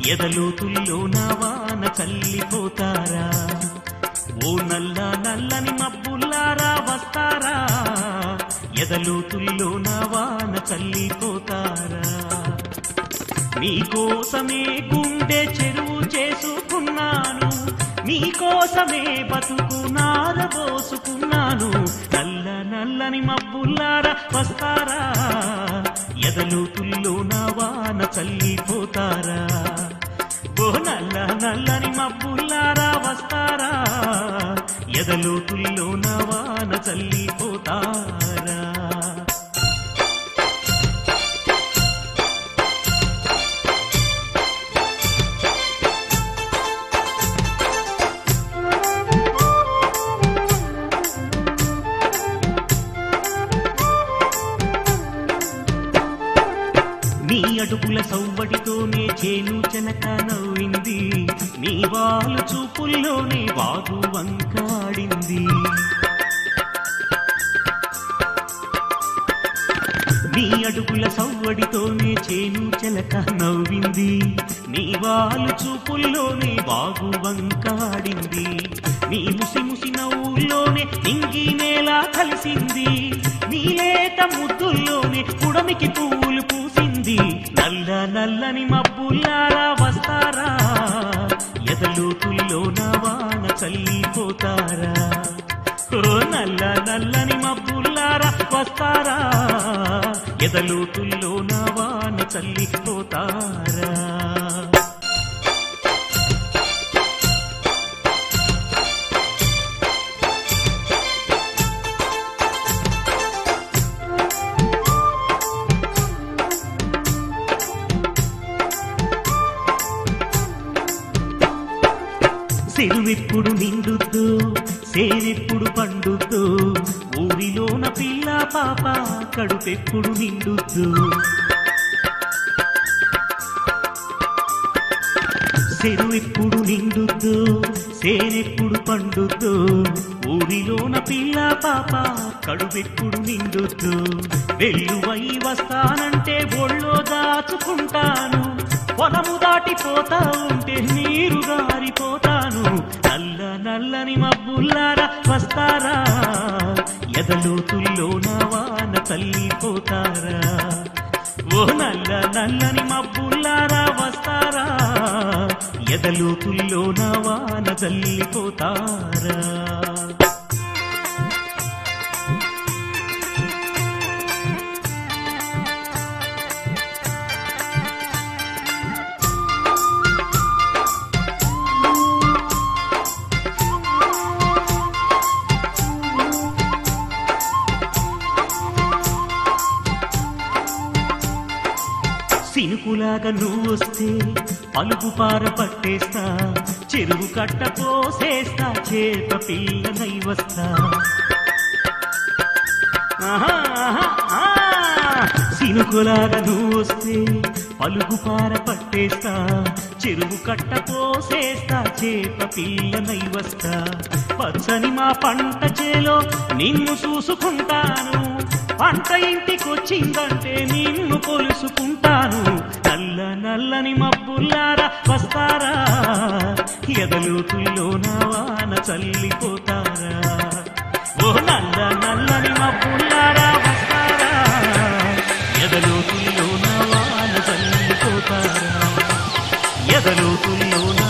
ఎదలోతుల్లో నా వాన చల్లిపోతారా ఓ నల్ల నల్లని మబ్బుల్లారా వస్తారా ఎదలోతుల్లో నా వాన చల్లిపోతారా నీకోసమే గుండె చెరువు చేసుకున్నాను నీకోసమే బతుకు నారబోసుకున్నాను నల్ల నల్లని మబ్బుల్లారా వస్తారా ఎదలోతుల్లో నా వాన చల్లిపోతారా ఓ నల్ల నల్లని మబ్బుల్లారా వస్తారా ఎదలోతుల్లో నా వాన చల్లిపోతారా నీ అడుగుల సవ్వడితోనే చేను చెనక నవ్వింది నీ వాళ్ళు చూపుల్లోనే వాగు వంకాడింది నీ అడుగుల సవ్వడితోనే చేను చెలక నవ్వింది నీ వాళ్ళు చూపుల్లోనే వాగు వంకాడింది నీ ముసి ముసి నవ్వుల్లోనే నింగి నేల కలిసింది నీ లేత ముద్దుల్లోనే పుడమికి పూలు పూసింది నల్ల నల్లని మబ్బుల్లారా వస్తారా ఎదలోతుల్లో నా వాన చల్లిపోతారా ఓ నల్ల నల్లని మబ్బుల్లారా వస్తారా ఎదలోతుల్లో నా వాన చల్లిపోతారా చెరువెప్పుడు నిండుద్దు సేనెప్పుడు పండుద్దు ఊరిలోన పిల్ల పాప కడుపెప్పుడు నిండుద్దు చెరువెప్పుడు నిండుద్దు సేనెప్పుడు పండుద్దు ఊరిలోన పిల్ల పాప కడుపెప్పుడు నిండుద్దు వెల్లువై వస్తానంటే ఒళ్ళో దాచుకుంటాను పొలము దాటిపోతా ఉంటే నీరు గారిపోతాను నల్ల నల్లని మబ్బుల్లారా వస్తారా ఎదలోతుల్లో నా వాన తల్లిపోతారా ఓ నల్ల నల్లని మబ్బుల్లారా వస్తారా ఎదలోతుల్లో నా వాన తల్లిపోతారా సినుకులాగా నువ్వొస్తే పలుపు పార పట్టేస్తా చెరువు కట్ట పోసేస్తా చేత పిల్లనై వస్తా ఆహా, ఆహా, ఆ. సినుకులాగా నువ్వొస్తే పలుగు పార పట్టేస్తా చెరువు కట్ట పోసేస్తా చేప పిల్లనై వస్తా పచ్చని మా పంట చేలో నిన్ను చూసుకుంటాను పంట ఇంటికొచ్చిందంటే నిన్ను కొలుసుకుంటాను నల్ల నల్లని మబ్బుల్లారా వస్తారా ఎదలోతుల్లో నా వాన చల్లిపోతారా ఓ నల్ల నల్లని మబ్బుల్లారా వస్తారా ఎదలోతుల్లో నా వాన చల్లిపోతారా ఎదలోతుల్లో నా